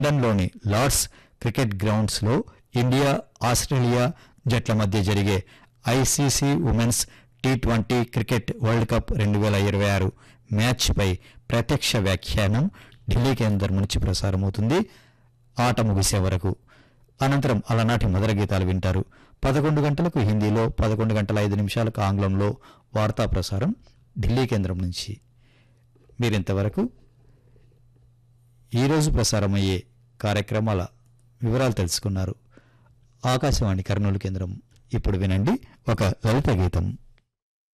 లండన్లోని Lord's cricket గ్రౌండ్స్లో India Australia జట్ల మధ్య జరిగే ICC women's T twenty cricket world cup రెండు వేల ఇరవై ఆరు మ్యాచ్పై ప్రత్యక్ష వ్యాఖ్యానం ఢిల్లీ కేంద్రం నుంచి ప్రసారమవుతుంది ఆట ముగిసే వరకు అనంతరం అలనాటి మధుర గీతాలు వింటారు పదకొండు గంటలకు హిందీలో పదకొండు గంటల ఐదు నిమిషాలకు ఆంగ్లంలో వార్తా ప్రసారం ఢిల్లీ కేంద్రం నుంచి మీరింతవరకు ఈరోజు ప్రసారమయ్యే కార్యక్రమాల వివరాలు తెలుసుకున్నారు ఆకాశవాణి కర్నూలు కేంద్రం ఇప్పుడు వినండి ఒక లలిత గీతం